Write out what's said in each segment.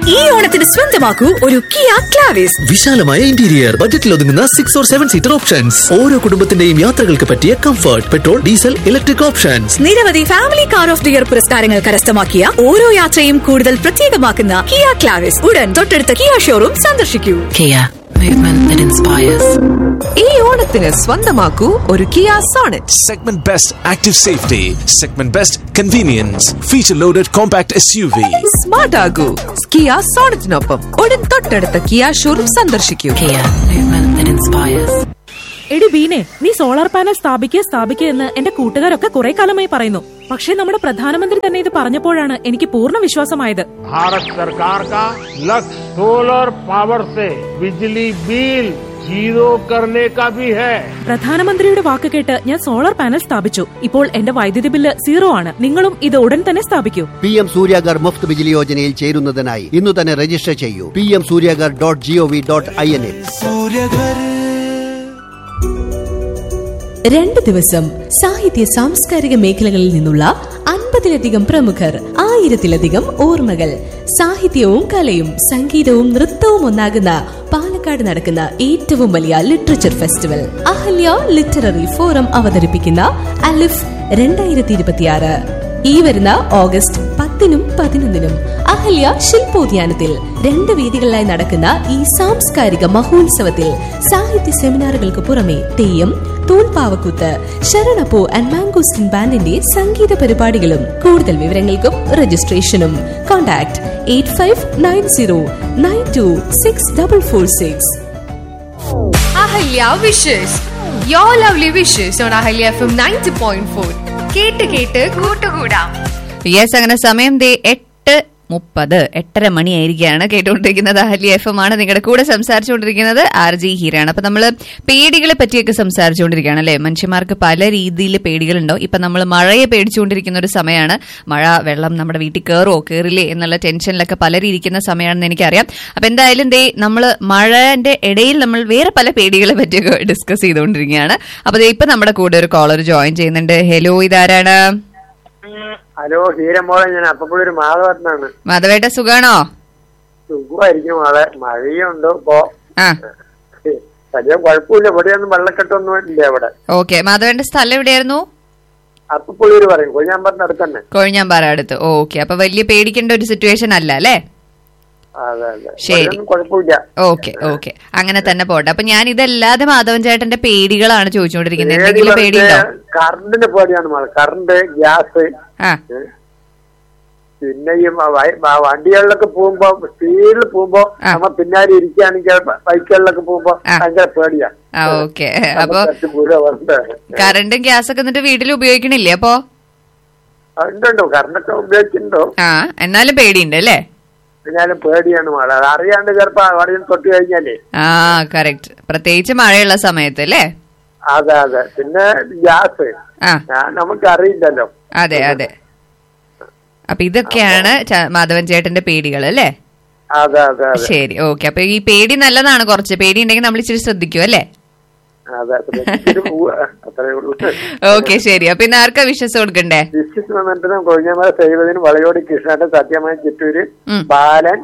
ഈ ഓണത്തിന് സ്വന്തമാക്കൂ ഒരു കിയ ക്ലാവിസ് വിശാലമായ ഇന്റീരിയർ ബജറ്റിൽ ഒതുങ്ങുന്ന six or seven seater options ഓരോ കുടുംബത്തിന്റെയും യാത്രകൾക്ക് പറ്റിയ comfort petrol diesel electric options നിരവധി family car of the year പുരസ്കാരങ്ങൾ കരസ്ഥമാക്കിയ ഓരോ യാത്രയും കൂടുതൽ പ്രത്യേകമാക്കുന്ന കിയ ക്ലാവിസ് ഉടൻ തൊട്ടടുത്ത കിയ ഷോറൂം സന്ദർശിക്കൂ Kia, movement that inspires. ഈ ഓണത്തിന് സ്വന്തമാക്കൂ ഒരു Kia Sonet Segment Best Active Safety, Segment Best Convenience, Feature Loaded Compact SUV. Smart ആകൂ കിയ സോണറ്റിനൊപ്പം ഉടൻ തൊട്ടടുത്ത കിയ ഷോറൂം സന്ദർശിക്കൂ Kia, movement that inspires. എടി ബീനെ നീ സോളാർ പാനൽ സ്ഥാപിക്കുക സ്ഥാപിക്കുക എന്ന് എന്റെ കൂട്ടുകാരൊക്കെ കുറെ കാലമായി പറയുന്നു പക്ഷേ നമ്മുടെ പ്രധാനമന്ത്രി തന്നെ ഇത് പറഞ്ഞപ്പോഴാണ് എനിക്ക് പൂർണ്ണ വിശ്വാസമായത് भारत सरकार का लक्ष्य सोलर पावर से बिजली बिल जीरो करने का भी है പ്രധാനമന്ത്രിയുടെ വാക്ക് കേട്ട് ഞാൻ സോളാർ പാനൽ സ്ഥാപിച്ചു ഇപ്പോൾ എന്റെ വൈദ്യുതി ബില്ല് സീറോ ആണ് നിങ്ങളും ഇത് ഉടൻ തന്നെ സ്ഥാപിക്കൂ പി എം സൂര്യാഗർ മുഫ്ത് ബിജിലി യോജനയിൽ ചേരുന്നതിനായി ഇന്ന് തന്നെ രജിസ്റ്റർ ചെയ്യൂ P M Surya Ghar dot G O V dot I N എ രണ്ട് ദിവസം സാഹിത്യ സാംസ്കാരിക മേഖലകളിൽ നിന്നുള്ള അൻപതിലധികം പ്രമുഖർ ആയിരത്തിലധികം ഓർമ്മകൾ സാഹിത്യവും കലയും സംഗീതവും നൃത്തവും ഒന്നാകുന്ന പാലക്കാട് നടക്കുന്ന ഏറ്റവും വലിയ literature festival Ahalya literary forum അവതരിപ്പിക്കുന്ന അലിഫ് രണ്ടായിരത്തി ഇരുപത്തിയാറ് ഈ വരുന്ന ഓഗസ്റ്റ് പത്തിനും പതിനൊന്നിനും അഹല്യ ശില്പോദ്യാനത്തിൽ രണ്ട് വേദികളിലായി നടക്കുന്ന ഈ സാംസ്കാരിക മഹോത്സവത്തിൽ സാഹിത്യ സെമിനാറുകൾക്ക് പുറമെ തെയ്യം തൂൺപാവക്കൂത്ത് ശരണപ്പൂ ആൻഡ് മാംഗോസ്റ്റിൻ ബാൻഡിന്റെ സംഗീത പരിപാടികളും കൂടുതൽ വിവരങ്ങൾക്കും രജിസ്ട്രേഷനും contact eight five nine zero nine two six double four six Ahalya wishes yo lovely wishes on Ahalya F M ninety point four കേട്ട് കേട്ട് കൂട്ടുകൂടാം യെസ് അങ്ങനെ സമയം ദേ എട്ട് മുപ്പത് എട്ടര മണിയായിരിക്കുകയാണ് കേട്ടുകൊണ്ടിരിക്കുന്നത് അഹല്യ എഫ് എം ആണ് നിങ്ങളുടെ കൂടെ സംസാരിച്ചുകൊണ്ടിരിക്കുന്നത് ആർ ജി ഹീരാണ് അപ്പൊ നമ്മൾ പേടികളെ പറ്റിയൊക്കെ സംസാരിച്ചുകൊണ്ടിരിക്കുകയാണ് അല്ലെ മനുഷ്യന്മാർക്ക് പല രീതിയിൽ പേടികളുണ്ടാവും ഇപ്പൊ നമ്മൾ മഴയെ പേടിച്ചുകൊണ്ടിരിക്കുന്ന ഒരു സമയമാണ് മഴ വെള്ളം നമ്മുടെ വീട്ടിൽ കയറുമോ കയറില്ലേ എന്നുള്ള ടെൻഷനിലൊക്കെ പലരും ഇരിക്കുന്ന സമയമാണെന്ന് എനിക്കറിയാം അപ്പൊ എന്തായാലും ദേ നമ്മൾ മഴന്റെ ഇടയിൽ നമ്മൾ വേറെ പല പേടികളെ പറ്റിയൊക്കെ ഡിസ്കസ് ചെയ്തുകൊണ്ടിരിക്കുകയാണ് അപ്പൊ ദേ ഇപ്പൊ നമ്മുടെ കൂടെ ഒരു കോളർ ജോയിൻ ചെയ്യുന്നുണ്ട് ഹലോ ഇതാരാണ് ഹലോ ഹീരമോളെ ഞാൻ അപ്പപ്പോഴും ഒരു മാധവട്ടനാണ് മാധവേട്ട സുഖാണോ സുഖമായിരിക്കും മോളെ മഴയുണ്ട് ഇപ്പോ ആ വലിയ കുഴപ്പമില്ല ഇവിടെയൊന്നും വെള്ളക്കെട്ടൊന്നും ഇല്ല ഇവിടെ ഓക്കെ മാധവന്റെ സ്ഥലം എവിടെയായിരുന്നു അപ്പപ്പുള്ളൂര് പറയും കൊഴിഞ്ഞാമ്പറിന്റെ അടുത്ത് തന്നെ കൊഴിഞ്ഞാമ്പാറ അടുത്ത് ഓക്കെ അപ്പൊ വലിയ പേടിക്കേണ്ട ഒരു സിറ്റുവേഷൻ അല്ല അല്ലേ അതെ അതെ ശരി. ഇവിടെയൊന്നും കുഴപ്പമില്ല ഓക്കെ ഓക്കെ അങ്ങനെ തന്നെ പോട്ടെ അപ്പൊ ഞാൻ ഇതല്ലാതെ മാധവൻ ചേട്ടന്റെ പേടികളാണ് ചോദിച്ചുകൊണ്ടിരിക്കുന്നത് പേടി എന്തെങ്കിലും പേടിയുണ്ടോ പറഞ്ഞ് കറണ്ടിന്റെ പേടിയാണ് മോളെ കറണ്ട് ഗ്യാസ് ആ പിന്നെ ഈ വ- വ- വ- വണ്ടികളിലൊക്കെ പോകുമ്പോ സ്പീഡിൽ പോകുമ്പോ നമ്മ പിന്നാലെ ഇരിക്കുകയാണെങ്കിൽ ബൈക്കുകളിലൊക്കെ പോകുമ്പോ ഭയങ്കര പേടിയാ ആ ഓക്കെ അപ്പൊ അതൊക്കെ പൂര വരണ്ടേ. കറണ്ടും ഗ്യാസൊക്കെ എന്നിട്ട് വീട്ടിൽ ഉപയോഗിക്കണില്ലേ അപ്പൊ ഉണ്ടുണ്ടോ കറണ്ടൊക്കെ ഉപയോഗിക്കുന്നുണ്ടോ ആ എന്നാലും പേടിയുണ്ട് അല്ലേ എന്നാലും പേടിയാണ് മോളെ അത് അറിയാണ്ട് ചിലപ്പോ അവിടെ തൊട്ട് കഴിഞ്ഞാലേ ആ കറക്റ്റ് പ്രത്യേകിച്ച് മഴയുള്ള സമയത്ത് അല്ലേ അതെ അതെ പിന്നെ ഗ്യാസ് ആ നമുക്ക് അറിയില്ലല്ലോ അതെ അതെ അപ്പൊ ഇതൊക്കെയാണ് ച- മാധവൻ ചേട്ടന്റെ പേടികൾ അല്ലേ അതെ അതെ അതെ ശരി ഓക്കെ അപ്പൊ ഈ പേടി നല്ലതാണ് കുറച്ച് പേടി ഉണ്ടെങ്കിൽ നമ്മൾ ഇച്ചിരി ശ്രദ്ധിക്കും അല്ലേ അതെ ശ്രദ്ധിച്ചിട്ട് പോവുക. അത്രേ ഉള്ളൂ ഓക്കെ ശരി അപ്പൊ ഇന്ന് ആർക്കാ വിശ്വസം കൊടുക്കണ്ടേ ഡിസ്ട്രിക്ട് മെമ്പറിനും കൊഴിഞ്ഞമല സൈവദിനും വളയോടി കൃഷ്ണന്റെ സത്യമായ ചിറ്റൂര് ബാലൻ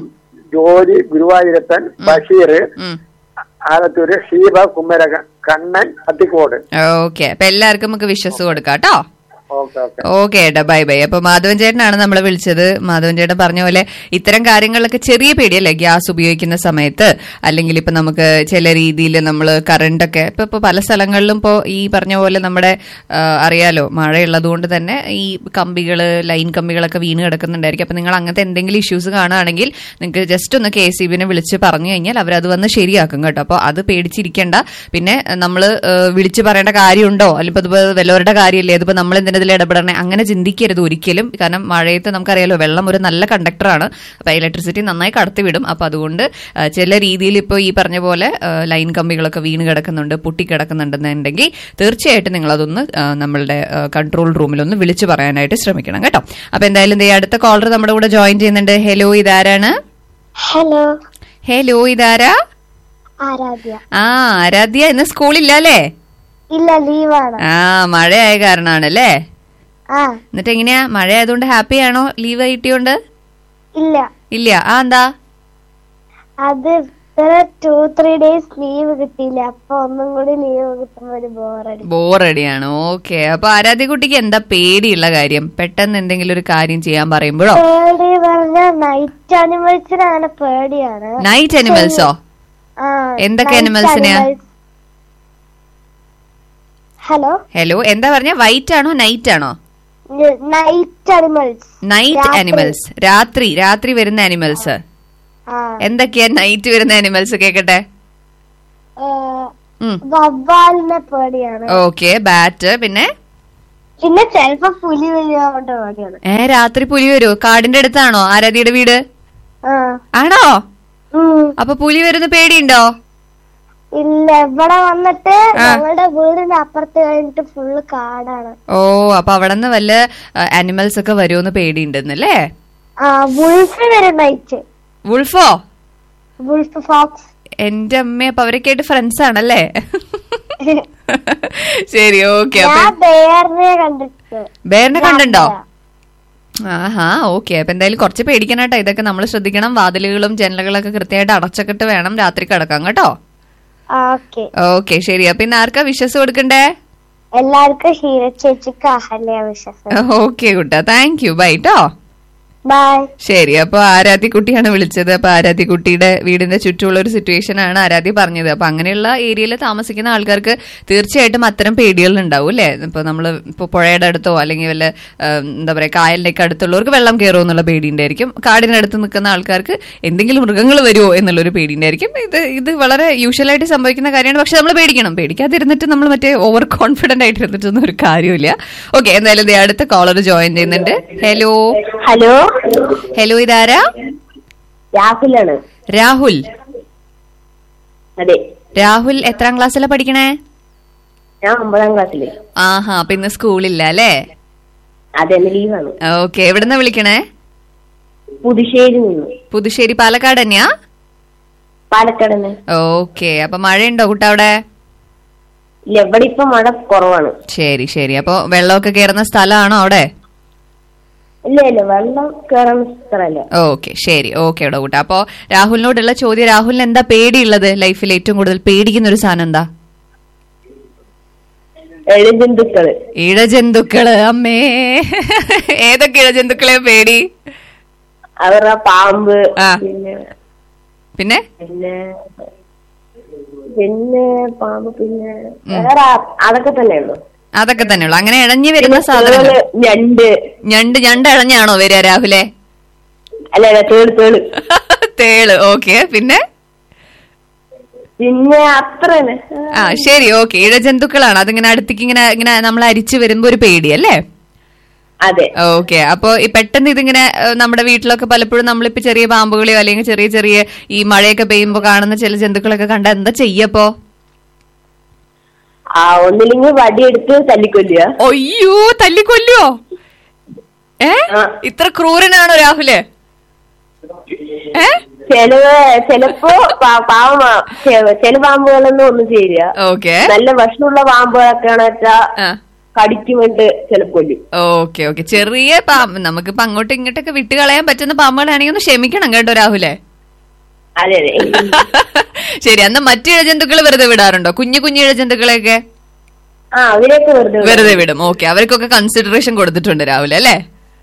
ജോലി ഗുരുവായൂരപ്പൻ ബഷീർ ആലത്തൂര് ഷീബ കുമ്മരക കണ്ണൻ അത്തിക്കോട് ഓക്കെ അപ്പൊ എല്ലാവർക്കും നമുക്ക് വിശ്വസ് കൊടുക്കാം കേട്ടോ ഓക്കെ ഓക്കെ ഓക്കെ ഏട്ടാ ബൈ ബൈ അപ്പൊ മാധവൻ ചേട്ടനാണ് നമ്മളെ വിളിച്ചത് മാധവൻ ചേട്ടൻ പറഞ്ഞ പോലെ ഇത്തരം കാര്യങ്ങളിലൊക്കെ ചെറിയ പേടിയല്ലേ ഗ്യാസ് ഉപയോഗിക്കുന്ന സമയത്ത് അല്ലെങ്കിൽ ഇപ്പൊ നമുക്ക് ചില രീതിയിൽ നമ്മൾ കറണ്ട് ഒക്കെ ഇപ്പൊ ഇപ്പൊ പല സ്ഥലങ്ങളിലും ഇപ്പോ ഈ പറഞ്ഞ പോലെ നമ്മുടെ ആ, അറിയാലോ മഴയുള്ളത് കൊണ്ട് തന്നെ ഈ കമ്പികള് ലൈൻ കമ്പികളൊക്കെ വീണ് കിടക്കുന്നുണ്ടായിരിക്കും അപ്പൊ നിങ്ങൾ അങ്ങനത്തെ എന്തെങ്കിലും ഇഷ്യൂസ് കാണുകയാണെങ്കിൽ നിങ്ങൾക്ക് ജസ്റ്റ് ഒന്ന് കെ സി ബിനെ വിളിച്ച് പറഞ്ഞു കഴിഞ്ഞാൽ അവരത് വന്ന് ശരിയാക്കും കേട്ടോ അപ്പോൾ അത് പേടിച്ചിരിക്കേണ്ട പിന്നെ നമ്മൾ വിളിച്ച് പറയേണ്ട കാര്യമുണ്ടോ അല്ലെങ്കിൽ ഇപ്പൊ ഇത് വല്ലവരുടെ കാര്യമില്ലേ ഇതിപ്പോ നമ്മൾ എന്തിനാ ഇതിൽ ഇടപെടണേ അങ്ങനെ ചിന്തിക്കരുത് ഒരിക്കലും കാരണം മഴയത്ത് നമുക്കറിയാലോ വെള്ളം ഒരു നല്ല കണ്ടക്ടറാണ് അപ്പൊ ഇലക്ട്രിസിറ്റി നന്നായി കടത്തിവിടും അപ്പൊ അതുകൊണ്ട് ആ, ചില രീതിയിൽ ഇപ്പോൾ ഈ പറഞ്ഞ പോലെ ആ, ലൈൻ കമ്പികളൊക്കെ വീണ് കിടക്കുന്നുണ്ട് പൊട്ടി കിടക്കുന്നുണ്ടെന്നുണ്ടെങ്കിൽ തീർച്ചയായിട്ടും നിങ്ങൾ അതൊന്ന് ആ, നമ്മളുടെ കൺട്രോൾ റൂമിലൊന്ന് വിളിച്ചു പറയാനായിട്ട് ശ്രമിക്കണം കേട്ടോ അപ്പൊ എന്തായാലും ദേ അടുത്ത കോളർ നമ്മുടെ കൂടെ ജോയിൻ ചെയ്യുന്നുണ്ട് ഹലോ ഇതാരാണ് ഹലോ ഹലോ ഇതാരാ ആരാധ്യ ആ ആരാധ്യ ഇന്ന് സ്കൂളില്ല അല്ലേ ഇല്ല ലീവാണ് ആ മഴയായ കാരണാണല്ലേ ആ എന്നിട്ട് എങ്ങനെയാ മഴ ആയതുകൊണ്ട് ഹാപ്പി ആണോ ലീവ് കിട്ടിയോണ്ട് ഇല്ല ഇല്ല ആ എന്താ അത് ഇത്ര ടു ത്രീ ഡേയ്സ് ലീവ് കിട്ടിയില്ല അപ്പൊ ഒന്നും കൂടി ലീവ് കിട്ടുമ്പോ ഒരു ബോറടി ബോറടിയാണ് ഓക്കെ അപ്പൊ ആരാധ്യക്കുട്ടിക്ക് എന്താ പേടിയുള്ള കാര്യം പെട്ടെന്ന് എന്തെങ്കിലും ഒരു കാര്യം ചെയ്യാൻ പറയുമ്പോഴോ പേടി പറഞ്ഞ നൈറ്റ് അനിമൽസിനാണ് പേടിയാണ് നൈറ്റ് അനിമൽസോ ആ, എന്തൊക്കെ night animals-നെയാ? animals. ഹലോ ഹലോ എന്താ പറഞ്ഞ വൈറ്റ് ആണോ നൈറ്റ് ആണോ നൈറ്റ് അനിമൽസ് നൈറ്റ് രാത്രി. അനിമൽസ് രാത്രി രാത്രി വരുന്ന അനിമൽസ് ആ എന്തൊക്കെയാ നൈറ്റ് വരുന്ന അനിമൽസ് കേക്കട്ടെ ഉം. വവ്വാലിനെ പേടിയാണ് ഓക്കെ ബാറ്റ് പിന്നെ പിന്നെ ചെലപ്പോ പുലി വലിയോണ്ട് പേടിയാണ് ഏ രാത്രി പുലി വരുമോ കാടിന്റെ അടുത്താണോ ആരാധ്യയുടെ വീട് ആ ആണോ ഉം. അപ്പൊ പുലി വരുന്ന പേടിയുണ്ടോ ഇല്ല ഇവിടെ വന്നിട്ട് ഞങ്ങളുടെ വീടിന്റെ അപ്പുറത്ത് കഴിഞ്ഞിട്ട് ഫുള്ള് കാടാണ് ഓ അപ്പൊ അവിടെ നിന്ന് വല്ല അനിമൽസ് ഒക്കെ വരുമെന്ന് പേടിയുണ്ടെന്നല്ലേ ആ വുൾഫ് വരും നൈറ്റ് വുൾഫോ വുൾഫ് ഫോക്സ് എന്റെ അമ്മ അപ്പൊ അവരൊക്കെ ആയിട്ട് ഫ്രണ്ട്സ് ആണല്ലേ ശരി ഓക്കെ അപ്പൊ ഞാൻ ബേറിനെ കണ്ടിട്ട് ബേറിനെ കണ്ടുണ്ടോ ആഹാ ഓക്കെ അപ്പൊ എന്തായാലും കുറച്ച് പേടിക്കണട്ടോ ഇതൊക്കെ നമ്മൾ ശ്രദ്ധിക്കണം വാതിലുകളും ജനലുകളൊക്കെ കൃത്യമായിട്ട് അടച്ചൊക്കിട്ട് വേണം രാത്രി കിടക്കാം കേട്ടോ ഓക്കെ ഓക്കെ ശരി അപ്പൊ ഇന്ന് ആർക്കാ വിശ്വസ് കൊടുക്കണ്ടേ എല്ലാവർക്കും ഷീര ചേച്ചിക്ക് അഹല്യ വിശ്വാസം ഓക്കെ കുട്ടാ താങ്ക് യു ബൈ ട്ടോ ബൈ ശരി അപ്പൊ ആരാധ്യ കുട്ടിയാണ് വിളിച്ചത് അപ്പൊ ആരാധ്യ കുട്ടിയുടെ വീടിന്റെ ചുറ്റുമുള്ള ഒരു സിറ്റുവേഷൻ ആണ് ആരാധ്യ പറഞ്ഞത് അപ്പൊ അങ്ങനെയുള്ള ഏരിയയിൽ താമസിക്കുന്ന ആൾക്കാർക്ക് തീർച്ചയായിട്ടും അത്തരം പേടികൾ ഉണ്ടാവും അല്ലെ ഇപ്പൊ നമ്മള് ഇപ്പൊ പുഴയുടെ അടുത്തോ അല്ലെങ്കിൽ വല്ല ഉം, എന്താ പറയാ കായലിന്റെ ഒക്കെ അടുത്തുള്ളവർക്ക് വെള്ളം കയറുമോ എന്നുള്ള പേടി ഉണ്ടായിരിക്കും കാടിനടുത്ത് നിൽക്കുന്ന ആൾക്കാർക്ക് എന്തെങ്കിലും മൃഗങ്ങൾ വരുമോ എന്നുള്ളൊരു പേടി ഉണ്ടായിരിക്കും ഇത് ഇത് വളരെ യൂഷ്വലായിട്ട് സംഭവിക്കുന്ന കാര്യമാണ് പക്ഷെ നമ്മൾ പേടിക്കണം പേടിക്കാതിരുന്നിട്ട് നമ്മൾ മറ്റേ ഓവർ കോൺഫിഡന്റ് ആയിട്ട് ഇരുന്നിട്ടൊന്നും ഒരു കാര്യമില്ല ഓക്കെ എന്തായാലും ദേ അടുത്ത കോളർ ജോയിൻ ചെയ്യുന്നുണ്ട് ഹലോ ഹലോ ഹലോ ഇതാരാ രാഹുലാണ് രാഹുൽ അതെ രാഹുൽ എത്രാം ക്ലാസ്സിലാ പഠിക്കണേ ഞാൻ ഒമ്പതാം ക്ലാസ്സില് ആഹാ അപ്പൊ ഇന്ന് സ്കൂളില്ല അല്ലേ അതെ ഇന്ന് ലീവാണ് ഓക്കെ എവിടുന്ന വിളിക്കണേ പുതുശ്ശേരി നിന്ന് പുതുശ്ശേരി പാലക്കാട് തന്നെയാ പാലക്കാട് നിന്ന് ഓക്കെ അപ്പൊ മഴയുണ്ടോ കുട്ട അവിടെ ഇല്ല ഇവിടെ ഇപ്പൊ മഴ കുറവാണ് ശരി ശരി അപ്പൊ വെള്ളമൊക്കെ കയറുന്ന സ്ഥലമാണോ അവിടെ ഇല്ല ഇല്ല വെള്ളം കയറുന്ന സ്ഥലമല്ല ഓക്കെ ശരി ഓക്കെ ഇവിടെ കൂട്ട അപ്പൊ രാഹുലിനോടുള്ള ചോദ്യം രാഹുലിന് എന്താ പേടിയുള്ളത് ലൈഫിൽ ഏറ്റവും കൂടുതൽ പേടിക്കുന്ന ഒരു സാധനം എന്താ എഴുജന്തുക്കള് ഇഴജന്തുക്കള് അമ്മേ ഏതൊക്കെ ഇഴജന്തുക്കളെ പേടി അവരുടെ പാമ്പ് പിന്നെ പിന്നെ പിന്നെ പിന്നെ പാമ്പ് പിന്നെ വേറെ അതൊക്കെ തന്നെ ഉള്ളു അതൊക്കെ തന്നെയുള്ളു അങ്ങനെ ഇഴഞ്ഞു വരുന്ന സാധനം ഞണ്ട് ഞണ്ട് ഞണ്ട് ഇഴഞ്ഞാണോ വരിക രാഹുലെ അല്ല അല്ല തേള് തേള് തേള് ഓക്കെ പിന്നെ പിന്നെ അത്ര തന്നെ ആ ശരി ഓക്കെ ഇഴജന്തുക്കളാണ് അതിങ്ങനെ അടുത്തേക്ക് ഇങ്ങനെ ഇങ്ങനെ നമ്മൾ അരിച്ചു വരുമ്പോ ഒരു പേടി അല്ലേ അതെ ഓക്കെ അപ്പൊ ഈ പെട്ടെന്ന് ഇതിങ്ങനെ ഏഹ്, നമ്മുടെ വീട്ടിലൊക്കെ പലപ്പോഴും നമ്മളിപ്പോ ചെറിയ പാമ്പുകളെയോ അല്ലെങ്കിൽ ചെറിയ ചെറിയ ഈ മഴയൊക്കെ പെയ്യുമ്പോ കാണുന്ന ചില ജന്തുക്കളൊക്കെ കണ്ട എന്താ ചെയ്യപ്പോ ആ ഒന്നില്ലെങ്കിൽ വടിയെടുത്ത് തല്ലിക്കൊല്ലുക അയ്യോ തല്ലിക്കൊല്ലുവോ ഏ ഇത്ര ക്രൂരനാണോ രാഹുല് ഏ ചിലവ് ചിലപ്പോ പാ- പാവം ചെ- ചില പാമ്പുകളൊന്നും ഒന്നും ചെയ്യില്ല ഓക്കെ നല്ല വിഷമുള്ള പാമ്പുകളൊക്കെയാണ് വെച്ചാ കടിക്കുമെണ്ട് ചിലപ്പോ കൊല്ലും ഓക്കെ ഓക്കെ ചെറിയ പാമ്പ് നമുക്കിപ്പോ അങ്ങോട്ടും ഇങ്ങോട്ടൊക്കെ വിട്ട് കളയാൻ പറ്റുന്ന പാമ്പുകളാണെങ്കിൽ ഒന്ന് ക്ഷമിക്കണം കേട്ടോ രാഹുലെ അതെ അതെ ശരി അന്ന് മറ്റു ഇഴജന്തുക്കൾ വെറുതെ വിടാറുണ്ടോ കുഞ്ഞു കുഞ്ഞു ഇഴജന്തുക്കളെയൊക്കെ ആ അവരെയൊക്കെ വെറുതെ വിടും. വെറുതെ വിടും ഓക്കെ അവർക്കൊക്കെ കൺസിഡറേഷൻ കൊടുത്തിട്ടുണ്ട് രാഹുൽ അല്ലേ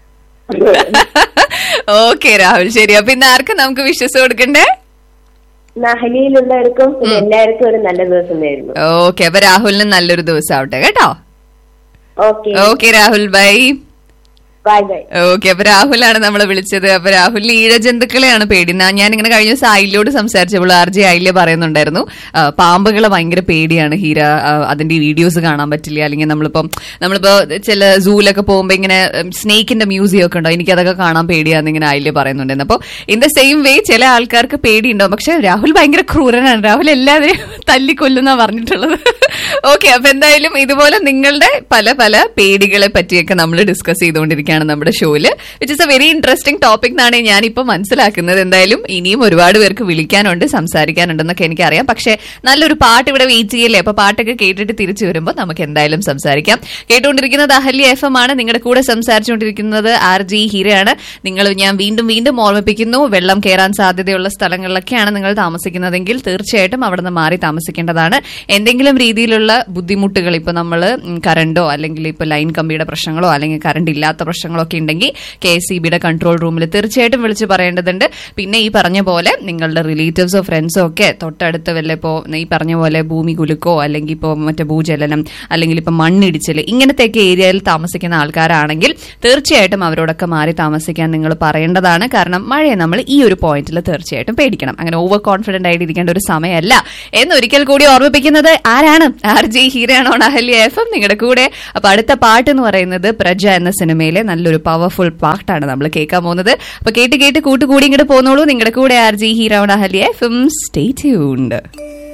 ഓക്കെ രാഹുൽ ശരി അപ്പൊ ഇന്ന് ആർക്ക് നമുക്ക് വിശ്വസ് കൊടുക്കണ്ടേ നഹലിയിലുള്ളവർക്കും പിന്നെ എല്ലാവർക്കും ഒരു നല്ല ദിവസം നേരുന്നു ഓക്കെ അപ്പൊ രാഹുലിന് നല്ലൊരു ദിവസം ആവട്ടെ കേട്ടോ okay okay Rahul bye bye bye okay അപ്പൊ രാഹുലാണ് നമ്മളെ വിളിച്ചത് അപ്പൊ രാഹുലിന് ഈഴജന്തുക്കളെയാണ് പേടി നാ- ഞാൻ ഇങ്ങനെ കഴിഞ്ഞ ദിവസം ആയില്ലോട് സംസാരിച്ചപ്പോൾ ആർ ജെ ആയില്യ പറയുന്നുണ്ടായിരുന്നു ആ, പാമ്പുകളെ ഭയങ്കര പേടിയാണ് ഹീര ആ, അതിന്റെ വീഡിയോസ് കാണാൻ പറ്റില്ല അല്ലെങ്കിൽ നമ്മളിപ്പം നമ്മളിപ്പോ ചില സൂലൊക്കെ പോകുമ്പോ ഇങ്ങനെ സ്നേക്കിന്റെ മ്യൂസിയം ഒക്കെ ഉണ്ടോ എനിക്ക് അതൊക്കെ കാണാൻ പേടിയാന്ന് ഇങ്ങനെ ആയില്യ പറയുന്നുണ്ടായിരുന്നു അപ്പൊ ഇൻ ദ സെയിം വേ ചില ആൾക്കാർക്ക് പേടിയുണ്ടാവും പക്ഷെ രാഹുൽ ഭയങ്കര ക്രൂരനാണ് രാഹുൽ എല്ലാവരെയും തല്ലിക്കൊല്ലുന്ന പറഞ്ഞിട്ടുള്ളത് ഓക്കെ അപ്പൊ എന്തായാലും ഇതുപോലെ നിങ്ങളുടെ പല പല പേടികളെ പറ്റിയൊക്കെ നമ്മൾ ഡിസ്കസ് ചെയ്തുകൊണ്ടിരിക്കുകയാണ് തന്നെയാണ് നമ്മുടെ ഷോയില് which is a very interesting topic എന്നാണ് ഞാൻ ഇപ്പൊ മനസ്സിലാക്കുന്നത് എന്തായാലും ഇനിയും ഒരുപാട് പേർക്ക് വിളിക്കാനുണ്ട് സംസാരിക്കാനുണ്ടെന്നൊക്കെ എനിക്കറിയാം പക്ഷെ നല്ലൊരു പാട്ട് ഇവിടെ വെയിറ്റ് ചെയ്യല്ലേ അപ്പൊ പാട്ടൊക്കെ കേട്ടിട്ട് തിരിച്ചു വരുമ്പോൾ നമുക്ക് എന്തായാലും സംസാരിക്കാം കേട്ടുകൊണ്ടിരിക്കുന്നത് അഹല്യ എഫ് എം ആണ് നിങ്ങളുടെ കൂടെ സംസാരിച്ചുകൊണ്ടിരിക്കുന്നത് ആർ ജി ഹീരയാണ് നിങ്ങൾ ഞാൻ വീണ്ടും വീണ്ടും ഓർമ്മിപ്പിക്കുന്നു വെള്ളം കയറാൻ സാധ്യതയുള്ള സ്ഥലങ്ങളിലൊക്കെയാണ് നിങ്ങൾ താമസിക്കുന്നതെങ്കിൽ തീർച്ചയായിട്ടും അവിടെ നിന്ന് മാറി താമസിക്കേണ്ടതാണ് എന്തെങ്കിലും രീതിയിലുള്ള ബുദ്ധിമുട്ടുകൾ ഇപ്പൊ നമ്മൾ കറണ്ടോ അല്ലെങ്കിൽ ഇപ്പൊ ലൈൻ കമ്പിയുടെ പ്രശ്നങ്ങളോ അല്ലെങ്കിൽ കറണ്ട് ഇല്ലാത്ത പ്രശ്നങ്ങളോ ഒക്കെ ഉണ്ടെങ്കിൽ കെ എസ് ഇ ബിയുടെ കൺട്രോൾ റൂമിൽ തീർച്ചയായിട്ടും വിളിച്ച് പറയേണ്ടതുണ്ട് പിന്നെ ഈ പറഞ്ഞ പോലെ നിങ്ങളുടെ റിലേറ്റീവ്സോ ഫ്രണ്ട്സോ ഒക്കെ തൊട്ടടുത്ത് വല്ല ഇപ്പോ ഈ പറഞ്ഞ പോലെ ഭൂമി കുലുക്കോ അല്ലെങ്കിൽ ഇപ്പോൾ മറ്റേ ഭൂചലനം അല്ലെങ്കിൽ ഇപ്പൊ മണ്ണിടിച്ചിൽ ഇങ്ങനത്തെയൊക്കെ ഏരിയയിൽ താമസിക്കുന്ന ആൾക്കാരാണെങ്കിൽ തീർച്ചയായിട്ടും അവരോടൊക്കെ മാറി താമസിക്കാൻ നിങ്ങൾ പറയേണ്ടതാണ് കാരണം മഴയെ നമ്മൾ ഈ ഒരു പോയിന്റിൽ തീർച്ചയായിട്ടും പേടിക്കണം അങ്ങനെ ഓവർ കോൺഫിഡന്റ് ആയിട്ട് ഇരിക്കേണ്ട ഒരു സമയമല്ല എന്നൊരിക്കൽ കൂടി ഓർമ്മിപ്പിക്കുന്നത് ആരാണ് ആർ ജി ഹീരയാണോ അഹല്യ എഫ് എം നിങ്ങളുടെ കൂടെ അപ്പൊ അടുത്ത പാട്ട് എന്ന് പറയുന്നത് പ്രജ എന്ന സിനിമയിലെ നല്ലൊരു പവർഫുൾ പാട്ടാണ് നമ്മൾ കേൾക്കാൻ പോകുന്നത് അപ്പൊ കേട്ട് കേട്ട് കൂട്ടുകൂടി ഇങ്ങോട്ട് പോന്നോളൂ നിങ്ങളുടെ കൂടെ ആർ ജി ഹീറോൺ Ahalya F M stay tuned